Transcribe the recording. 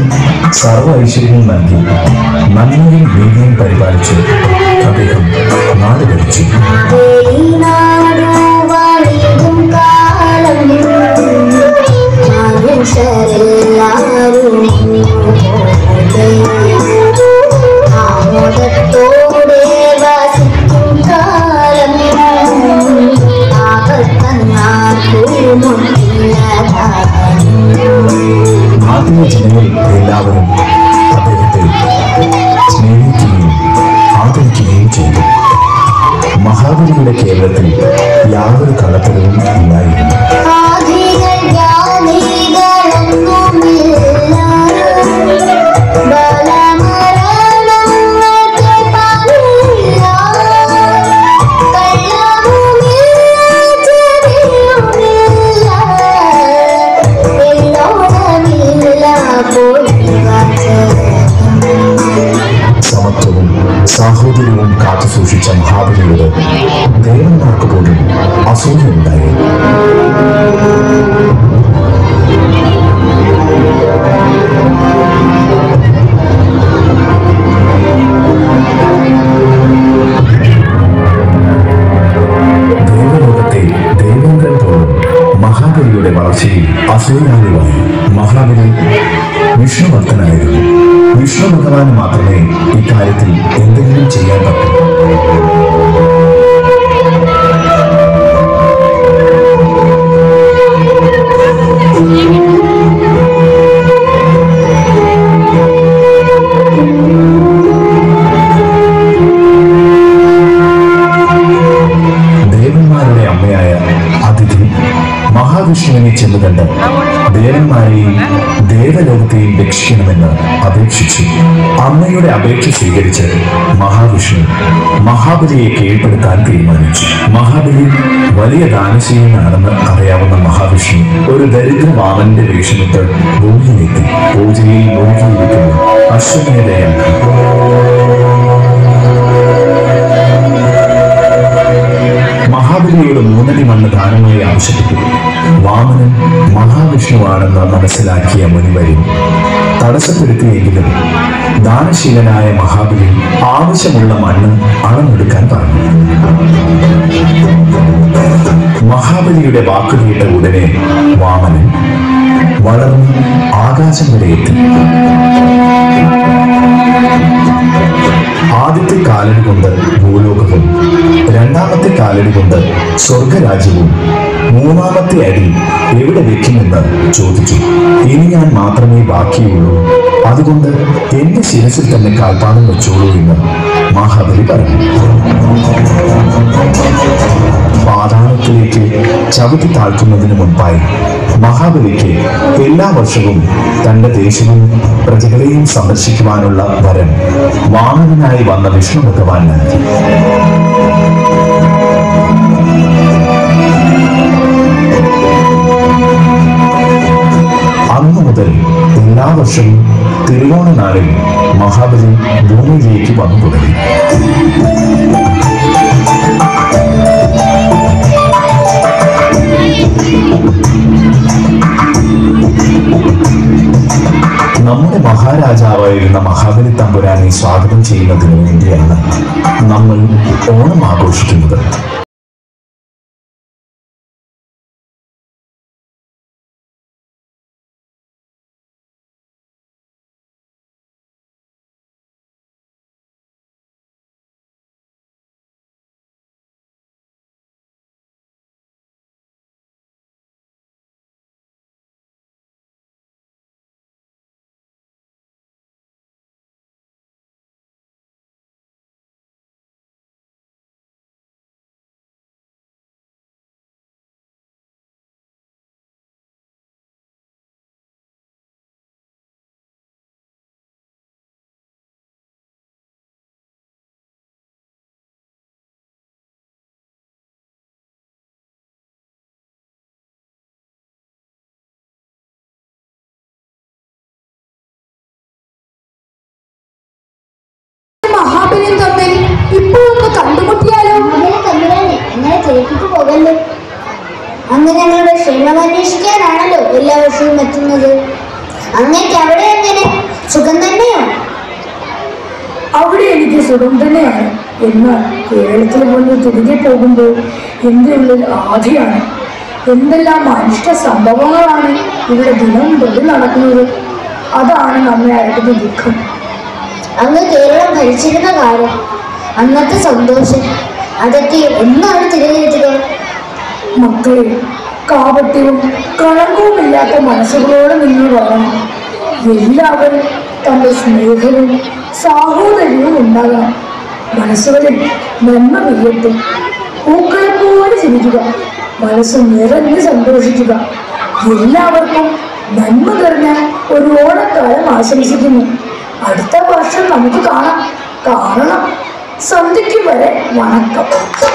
സർവ്വ ഐശ്വര്യവും നൽകി നന്മയും നീതിയും പരിപാലിച്ച് അദ്ദേഹം നാട് ഭരിച്ചു നാടുവാണിടും കാലം മനുഷ്യരെല്ലാരും ആമോദത്തോടെ വസിക്കും കാലം ആപത്തങ്ങാർക്കുമുട്ടില്ലതാനും നാട്ടിലെ ജനങ്ങൾ എല്ലാവരും അദ്ദേഹത്തെ സ്നേഹിക്കുകയും ആദരിക്കുകയും ചെയ്തു മഹാബലിയുടെ കേരളത്തിൽ യാതൊരു കള്ളത്തരവും ഇല്ലായിരുന്നു ആധികൾ ജാതികളൊന്നുമില്ല ബലമരണങ്ങൾക്ക് പങ്കില്ല കള്ളവുമില്ല ചതിയുമില്ല എന്നോടമില്ല പൊഴിവാച്ചതും സമത്വവും സാഹോദര്യവും കാത്തുസൂക്ഷിച്ച മഹാബലിയോട് ദേവന്മാർക്ക് പോലും അസൂയുണ്ടായി ദേവലോകത്തെ ദേവേന്ദ്രൻ പോലും മഹാബലിയുടെ വളർച്ചയിൽ അസൂയാലുവായി മഹാബലി വിഷ്ണുഭക്തനായിരുന്നു വിഷ്ണു ഭഗവാന് മാത്രമേ ഇക്കാര്യത്തിൽ എന്തെങ്കിലും ചെയ്യാൻ പറ്റൂ ദേവന്മാരുടെ അമ്മയായ അതിഥി മഹാവിഷ്ണുവിനെ ചെന്ന് കണ്ട് ദേവന്മാരെയും ദേവലോകത്തെയും രക്ഷിക്കണമെന്ന് അപേക്ഷിച്ചു അമ്മയുടെ അപേക്ഷ സ്വീകരിച്ച് മഹാവിഷ്ണു മഹാബലിയെ കീഴ്പ്പെടുത്താൻ തീരുമാനിച്ചു മഹാബലി വലിയ ദാനശീലനാണെന്ന് അറിയാവുന്ന മഹാവിഷ്ണു ഒരു ദരിദ്ര വാമന്റെ വേഷമിട്ട് ഭൂമിയിലെത്തി പൂജയിൽ മുഴുകിയിരിക്കുന്നു അശ്വമേധയാണ് മഹാബലിയോട് മൂന്നടി മണ്ണ് ദാനമായി ആവശ്യപ്പെട്ടു വാമനൻ മഹാവിഷ്ണുവാണെന്ന് മനസ്സിലാക്കിയ മുനിവരി തടസ്സപ്പെടുത്തിയെങ്കിലും ദാനശീലനായ മഹാബലി ആവശ്യമുള്ള മണ്ണ് അളന്നെടുക്കാൻ പറഞ്ഞു മഹാബലിയുടെ വാക്ക് കേട്ട ഉടനെ വാമനൻ വളർന്ന് ആകാശം വരെ എത്തി ആദ്യത്തെ കാലടി കൊണ്ട് ഭൂലോകവും രണ്ടാമത്തെ കാലടി കൊണ്ട് സ്വർഗരാജ്യവും മൂന്നാമത്തെ അടി എവിടെ വെക്കുമെന്ന് ചോദിച്ചു ഇനി ഞാൻ മാത്രമേ ബാക്കിയുള്ളൂ അതുകൊണ്ട് എന്റെ ശിരസിൽ തന്നെ കാൽപ്പാടം വെച്ചോളൂ എന്ന് മഹാബലി പറഞ്ഞു പാതാളത്തിലേക്ക് ചവിട്ടി താഴ്ത്തുന്നതിന് മുൻപായി മഹാബലിക്ക് എല്ലാ വർഷവും തന്റെ ദേശവും പ്രജകളെയും സന്ദർശിക്കുവാനുള്ള വരം വാമനനായി വന്ന വിഷ്ണു ഭഗവാൻ നൽകി അന്നു മുതൽ എല്ലാ വർഷവും തിരുവോണ നാളിൽ മഹാബലി ഭൂമിയിലേക്ക് വന്നു തുടങ്ങി നമ്മുടെ മഹാരാജാവായിരുന്ന മഹാബലി തമ്പുരാനെ സ്വാഗതം ചെയ്യുന്നതിന് വേണ്ടിയാണ് നമ്മൾ ഓണം ആഘോഷിക്കുന്നത് മഹാബലിയും തമ്മിൽ ഇപ്പോൾ ഒന്ന് കണ്ടുമുട്ടിയാലോ അങ്ങനെ തമ്പുരാനെ അങ്ങനെ തിരക്കിട്ട് പോകല്ലോ അങ്ങ് ഞങ്ങളുടെ ക്ഷേമം അന്വേഷിക്കാനാണല്ലോ എല്ലാ വർഷവും എത്തുന്നത് അങ്ങേക്ക് അവിടെ എങ്ങനെ സുഖം തന്നെയോ അവിടെ എനിക്ക് സുഖം തന്നെയാണ് എന്നാൽ കേരളത്തിൽ വന്ന് തിരികെ പോകുമ്പോൾ എൻ്റെ ഉള്ളിൽ ആധിയാണ് എന്തെല്ലാം അനിഷ്ട സംഭവങ്ങളാണ് ഇവിടെ ദിനം പ്രതി നടക്കുന്നത് അതാണ് നമ്മെ അയക്കുന്ന ദുഃഖം അങ്ങ് കേരളം ഭരിച്ചിരുന്ന കാലം അന്നത്തെ സന്തോഷം അതൊക്കെ എന്നാണ് തിരികെത്തുക മക്കളെ കാപട്യവും കളങ്കവുമില്ലാത്ത മനസ്സുകളോടെ നിങ്ങൾ പറയണം എല്ലാവരും തന്റെ സ്നേഹവും സാഹോദര്യവും ഉണ്ടാകണം മനസ്സുകളിൽ നന്മ പെയ്യട്ടെ പൂക്കളെ പോലെ ചിരിക്കുക മനസ്സ് നിറഞ്ഞ് സന്തോഷിക്കുക എല്ലാവർക്കും നന്മ നിറഞ്ഞ ഒരു ഓണക്കാലം ആശംസിക്കുന്നു അടുത്ത വർഷം നമുക്ക് കാണാം കാണണം സന്ധ്യയ്ക്ക് വരെ വണക്കം